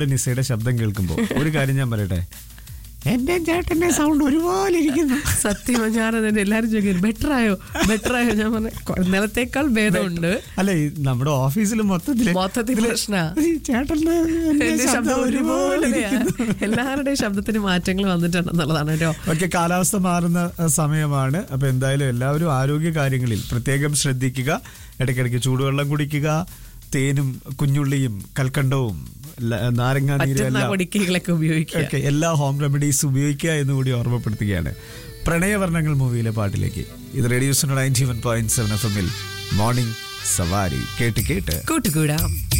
നിസയുടെ ശബ്ദം കേൾക്കുമ്പോൾ ഒരു കാര്യം ഞാൻ പറയട്ടെ എന്റെ ചേട്ടന്റെ സൗണ്ട് ഒരുപോലെ ഇരിക്കുന്നു സത്യം ഞാൻ തന്നെ എല്ലാരും ചോദിക്കും ബെറ്റർ ആയോ ബെറ്റർ ആയോ ഞാൻ പറഞ്ഞ ഇന്നലത്തേക്കാൾ ഭേദമുണ്ട് അല്ല ഈ നമ്മുടെ ഓഫീസിൽ മൊത്തത്തില് മൊത്തത്തിൽ പ്രശ്ന ഈ ചേട്ടന്റെ എന്റെ എന്റെ ശബ്ദം ഒരുപോലെ എല്ലാവരുടെയും ശബ്ദത്തിന് മാറ്റങ്ങൾ വന്നിട്ടുണ്ടെന്നുള്ളതാണ് കേട്ടോ ഒക്കെ കാലാവസ്ഥ മാറുന്ന അഹ്, സമയമാണ് അപ്പൊ എന്തായാലും എല്ലാവരും ആരോഗ്യ കാര്യങ്ങളിൽ പ്രത്യേകം ശ്രദ്ധിക്കുക ഇടയ്ക്കിടയ്ക്ക് ചൂടുവെള്ളം കുടിക്കുക തേനും കുഞ്ഞുള്ളിയും കൽക്കണ്ടവും ല- നാരങ്ങാ നീരും പറ്റുന്ന എല്ലാം പൊടിക്കൈകളൊക്കെ ഉപയോഗിക്കുക ഒക്കെ എല്ലാ ഹോം റെമഡീസ് ഉപയോഗിക്കുക എന്ന് കൂടി ഓർമ്മപ്പെടുത്തുകയാണ് പ്രണയവർണ്ണങ്ങൾ മൂവിയിലെ പാട്ടിലേക്ക് ഇത് radio ninety one point seven F എമ്മിൽ മോർണിംഗ് സവാരി കേട്ട് കേട്ട് കൂട്ടുകൂടാം